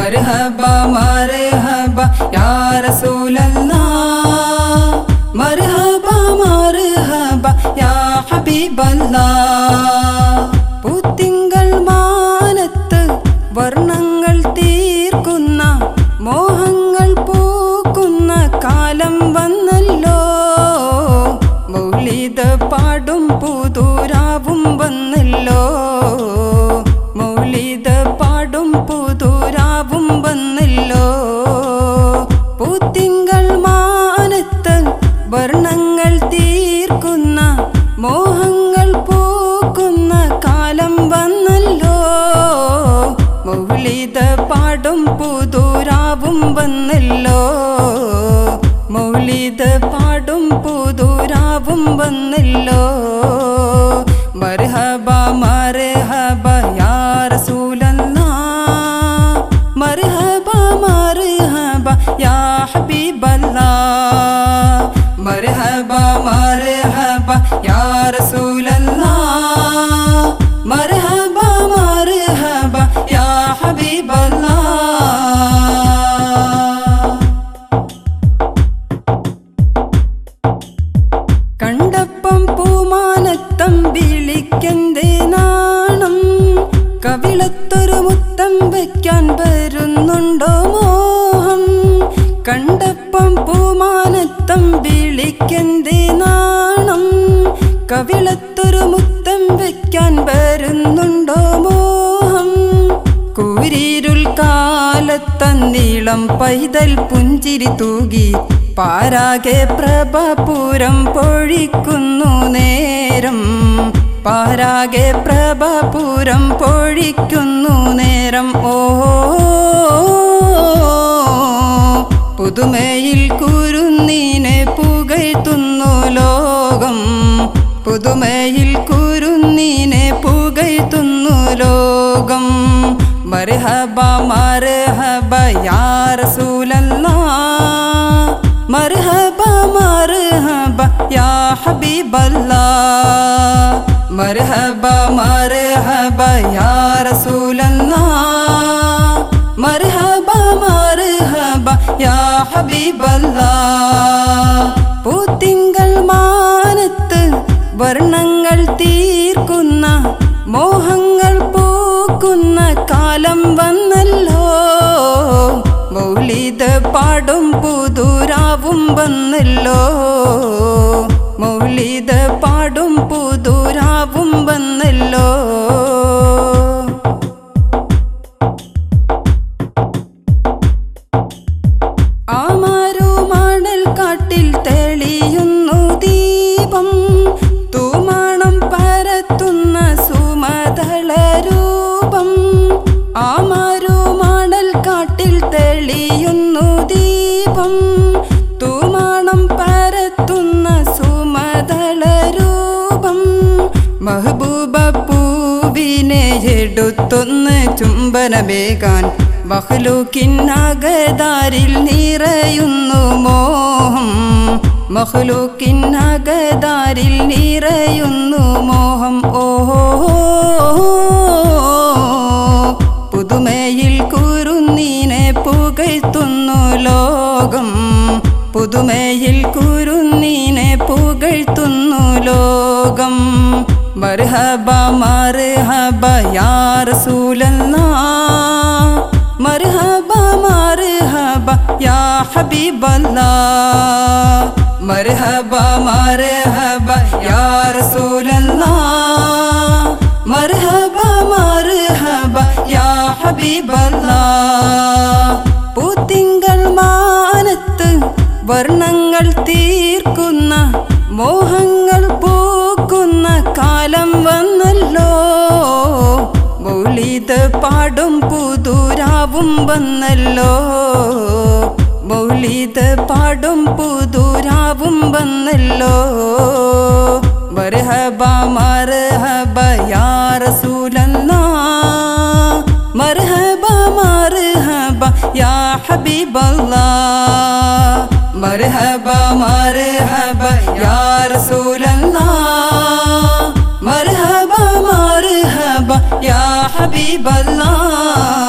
മർഹബ മർഹബ യാ റസൂലല്ലാ മർഹബ മർഹബ യാ ഹബീബല്ലാ പൂത്തിങ്കൾ മാനത്ത് വർണ്ണങ്ങൾ തീർക്കുന്ന മോഹങ്ങൾ പൂക്കുന്ന കാലം വന്നല്ലോ മൗലിത പാടും പുതൂരാവും വന്നല്ലോ മൗലിത പാടും പുതൂരാവും വന്നല്ലോ പൂത്തിങ്കൾ മാനത്ത് വർണ്ണങ്ങൾ തീർക്കുന്ന മോഹങ്ങൾ പൂക്കുന്ന കാലം വന്നല്ലോ മൗലിത പാടും പുതൂരാവും വന്നല്ലോ മൗലിത പാടും പുതൂരാവും വന്നല്ലോ മർഹബ മർഹബ യാ റസൂലല്ലാ മർഹബ മർഹബ യാ ഹബീബല്ലാ മർഹബ മർഹബ യാ റസൂലല്ലാ മർഹബ മർഹബ യാ ഹബീബല്ലാ കണ്ടപ്പം പൂമാനത്തം വിളിക്കെന്തേ നാണം കവിളത്തൊരു മുത്തം വയ്ക്കാൻ വരുന്നുണ്ടോ മോഹം കണ്ടപ്പം പൂമാനത്തം വിളിക്കെന്തേ നാണം കവിളത്തൊരു മുത്തം വയ്ക്കാൻ വരുന്നുണ്ടോ മോഹം കൂരിരുൾ കാലത്തന്നീളം പൈതൽ പുഞ്ചിരി തൂകി പാരാകെ പ്രഭപുരം പൊഴിക്കുന്നു നേരം പാരാകെ പ്രഭപുരം പൊഴിക്കുന്നു നേരം ഓ പുതുമയിൽ കുരുന്നീനെ പുകഴ്ത്തുന്നു ലോകം പുതുമയിൽ കുരുന്നീനെ പുകഴ്ത്തുന്നു ലോകം മർഹബ മർഹബ യാ റസൂലല്ലാ മർഹബ മർഹബ യാ ഹബീബല്ലാ മർഹബ മർഹബ യാ റസൂലല്ലാ മർഹബ മർഹബ യാ ഹബീബല്ലാ പൂത്തിങ്കൾ മാനത്ത് വർണ്ണങ്ങൾ തീർക്കുന്ന മോഹങ്ങൾ പൂക്കുന്ന കാലം വന്നല്ലോ മൗലിത പാടും പുതൂരാവും വന്നല്ലോ മൗലിത പാടും പുതൂരാവും വന്നല്ലോ ആമാരോ മണൽ കാട്ടിൽ തെളിയുന്നു ദീപം തൂമാണം പരത്തുന്ന സുമതള രൂപം ആമാരോ മണൽ കാട്ടിൽ തെളിയുന്നു ദീപം തൂമാണം പരത്തുന്ന സുമതള രൂപം മഹബൂബ പൂവിനെ എടുത്തൊന്ന് ചുംബനമേകാൻ മഹ്ലൂക്കിനകതാരിൽ നിറയുന്നു മോഹം മഹ്ലൂക്കിനകതാരിൽ നിറയുന്നു മോഹം ഓഹോ പുതുമയിൽ കുരുന്നീനെ പുകഴ്ത്തുന്നു ലോകം പുതുമയിൽ കുരുന്നീനെ പുകഴ്ത്തുന്നു ലോകം മർഹബ മർഹബ യാ റസൂലല്ലാ മർഹബ മർഹബ യാ ഹബീബല്ലാ മർഹബ മർഹബ യാ റസൂലല്ലാ മർഹബ മർഹബ യാ ഹബീബല്ലാ പൂത്തിങ്കൾ മാനത്ത് വർണ്ണങ്ങൾ തീർക്കുന്ന മോഹങ്ങൾ പൂക്കുന്ന കാലം വന്നല്ലോ മൗലിത പാടും പുതൂരാവും വന്നല്ലോ മൗലിത പാടും പുതൂരാവും വന്നല്ലോ മർഹബ മർഹബ യാ റസൂലല്ലാ മർഹബ മർഹബ യാ ഹബീബല്ലാ മർഹബ മർഹബ യാ റസൂലല്ലാ മർഹബ മർഹബ യാ ഹബീബല്ലാ